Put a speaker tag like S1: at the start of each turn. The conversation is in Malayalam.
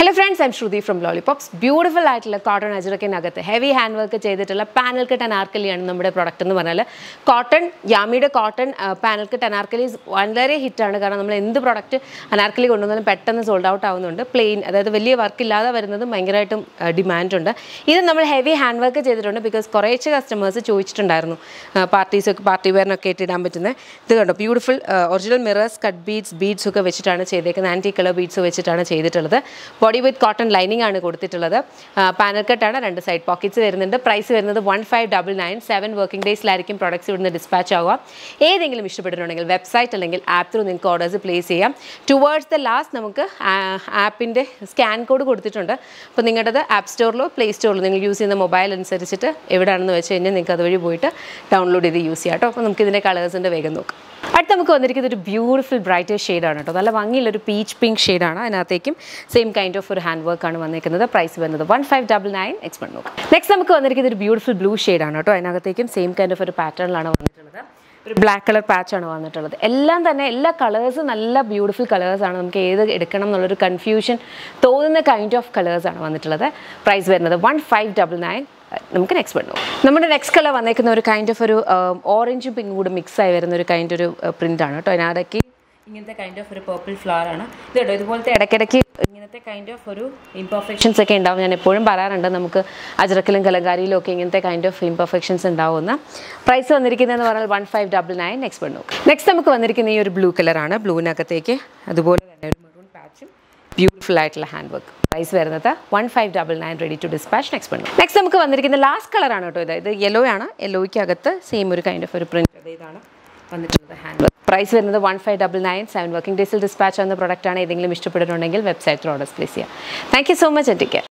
S1: hello friends I'm Shruti from lollipops beautiful ആയിട്ടുള്ള കോട്ടൺ അജറക്കിനകത്ത് ഹെവി ഹാൻഡ് വർക്ക് ചെയ്തിട്ടുള്ള പാനൽ കട്ട് അനാർക്കലിയാണ് നമ്മുടെ പ്രൊഡക്റ്റ് എന്ന് പറഞ്ഞാൽ കോട്ടൺ യാമിയുടെ കോട്ടൺ പാനൽ കട്ട് അനാർക്കലി വളരെ ഹിറ്റാണ് കാരണം നമ്മൾ എന്ത് പ്രൊഡക്റ്റ് അനാർക്കലി കൊണ്ടുവന്നാലും പെട്ടെന്ന് സോൾഡ് ഔട്ട് ആവുന്നുണ്ട് പ്ലെയിൻ അതായത് വലിയ വർക്ക് ഇല്ലാതെ വരുന്നതും ഭയങ്കരമായിട്ടും ഡിമാൻഡ് ഉണ്ട് ഇത് നമ്മൾ ഹെവി ഹാൻഡ് വർക്ക് ചെയ്തിട്ടുണ്ട് ബിക്കോസ് കുറേച്ച് കസ്റ്റമേഴ്സ് ചോദിച്ചിട്ടുണ്ടായിരുന്നു പാർട്ടീസൊക്കെ പാർട്ടി വെയറിനൊക്കെ ആയിട്ട് ഇടാൻ പറ്റുന്ന ഇത് കണ്ടോ beautiful original mirrors cut beads beads ഒക്കെ വെച്ചിട്ടാണ് ചെയ്തേക്കുന്നത് ആൻറ്റി കളർ ബീഡ്സ് വെച്ചിട്ടാണ് ചെയ്തിട്ടുള്ളത് ബോഡി വിത്ത് കോട്ടൺ ലൈനിങ് ആണ് കൊടുത്തിട്ടുള്ളത് പാനൽ കട്ടാണ് രണ്ട് സൈഡ് പോക്കറ്റ്സ് വരുന്നുണ്ട് പ്രൈസ് വരുന്നത് one five double nine seven working ഡേയ്സിലായിരിക്കും പ്രോഡക്ട്സ് ഇവിടുന്ന് ഡിസ്പാച്ച് ആവുക ഏതെങ്കിലും ഇഷ്ടപ്പെട്ടിട്ടുണ്ടെങ്കിൽ വെബ്സൈറ്റ് അല്ലെങ്കിൽ ആപ്പ് ത്രൂ നിങ്ങൾക്ക് ഓർഡേഴ്സ് പ്ലേസ് ചെയ്യാം ടുവേർഡ്സ് ദ ലാസ്റ്റ് നമുക്ക് ആപ്പിൻ്റെ സ്കാൻ കോഡ് കൊടുത്തിട്ടുണ്ട് അപ്പോൾ നിങ്ങളുടേത് ആപ്പ് സ്റ്റോറിലോ പ്ലേ സ്റ്റോറിലോ നിങ്ങൾ യൂസ് ചെയ്യുന്ന മൊബൈൽ അനുസരിച്ചിട്ട് എവിടെയാണെന്ന് വെച്ച് കഴിഞ്ഞാൽ നിങ്ങൾക്ക് അതുവഴി പോയിട്ട് ഡൗൺലോഡ് ചെയ്ത് യൂസ് ചെയ്യാം കേട്ടോ അപ്പോൾ നമുക്ക് ഇതിൻ്റെ കളേഴ്സിൻ്റെ വേഗം നോക്കാം അടുത്ത് നമുക്ക് വന്നിരിക്കുന്നത് ഒരു ബ്യൂട്ടിഫുൾ ബ്രൈറ്റ് ഷെയ്ഡാണ് കേട്ടോ നല്ല ഭംഗിയുള്ളൊരു പീച്ച് പിങ്ക് ഷെയ്ഡാണ് അതിനകത്തേക്കും സെയിം കൈൻഡ് ഓഫ് ഒരു ഹാൻഡ് വർക്ക് ആണ് വന്നിരിക്കുന്നത് പ്രൈസ് വരുന്നത് one five double nine expand നോക്കാം നെക്സ്റ്റ് നമുക്ക് വന്നിരിക്കുന്നത് ഒരു ബ്യൂട്ടിഫുൾ ബ്ലൂ ഷെയ്ഡാണ് കേട്ടോ അതിനകത്തേക്കും സെയിം കൈൻഡ് ഓഫ് ഒരു പാറ്റേണിലാണ് വന്നിട്ടുള്ളത് ഒരു ബ്ലാക്ക് കളർ പാച്ചാണ് വന്നിട്ടുള്ളത് എല്ലാം തന്നെ എല്ലാ കളേഴ്സും നല്ല ബ്യൂട്ടിഫുൾ കളേഴ്സാണ് നമുക്ക് ഏത് എടുക്കണം എന്നുള്ളൊരു കൺഫ്യൂഷൻ തോന്നുന്ന കൈൻഡ് ഓഫ് കളേഴ്സാണ് വന്നിട്ടുള്ളത് പ്രൈസ് വരുന്നത് വൺ ഫൈവ് ഡബിൾ നയൻ നമുക്ക് നെക്സ്റ്റ് വന്നു നമ്മുടെ നെക്സ്റ്റ് കളർ വന്നേക്കുന്ന ഒരു കൈൻഡ് ഓഫ് ഒരു ഓറഞ്ചും പിങ്കും കൂടെ മിക്സ് ആയി വരുന്ന ഒരു കൈൻഡ് ഒരു പ്രിൻ്റ് ആണ് കേട്ടോ അതിനകത്തേക്ക് ഇങ്ങനത്തെ കൈൻഡ് ഓഫ് ഒരു പേർപ്പിൾ ഫ്ലവർ ആണ് ഇത് കേട്ടോ ഇതുപോലത്തെ ഇടയ്ക്കിടയ്ക്ക് ഇങ്ങനത്തെ കൈൻഡ് ഓഫ് ഒരു ഇംപെർഫെക്ഷൻസ് ഒക്കെ ഉണ്ടാവും ഞാൻ എപ്പോഴും പറയാറുണ്ട് നമുക്ക് അജറക്കിലും കലങ്കാരിയിലും ഒക്കെ ഇങ്ങനത്തെ കൈൻഡ് ഓഫ് ഇംപെർഫെക്ഷൻസ് ഉണ്ടാവുന്ന പ്രൈസ് വന്നിരിക്കുന്നതെന്ന് പറഞ്ഞാൽ one five double nine next one നോക്കും നെക്സ്റ്റ് നമുക്ക് വന്നിരിക്കുന്ന ഈ ഒരു ബ്ലൂ കളറാണ് ബ്ലൂവിനകത്തേക്ക് അതുപോലെ തന്നെ ഒരു മെറൂൺ പാച്ചും ബ്യൂട്ടിഫുൾ ആയിട്ടുള്ള ഹാൻഡ് വർക്ക് പ്രൈസ് വരുന്നത് one five double nine ready to dispatch next one next നമുക്ക് വന്നിരിക്കുന്ന ലാസ്റ്റ് കളറാണ് കേട്ടോ ഇത് ഇത് യെല്ലോ ആണ് യെല്ലോയ്ക്ക് അകത്ത് സെയിം ഒരു കൈൻഡ് ഓഫ് ഒരു പ്രിന്റ് ഇതാണ് വന്നിട്ടുള്ളത് ഹാൻഡ് വർക്ക് പ്രൈസ് വരുന്നത് one five double nine seven working ഡേയ്സിൽ ഡിസ്പാച്ച് ആവുന്ന പ്രൊഡക്റ്റാണ് ഏതെങ്കിലും ഇഷ്ടപ്പെട്ടിട്ടുണ്ടെങ്കിൽ വെബ്സൈറ്റിൽ ഓർഡേഴ്സ് പ്ലേസ് ചെയ്യാം thank you so much and take care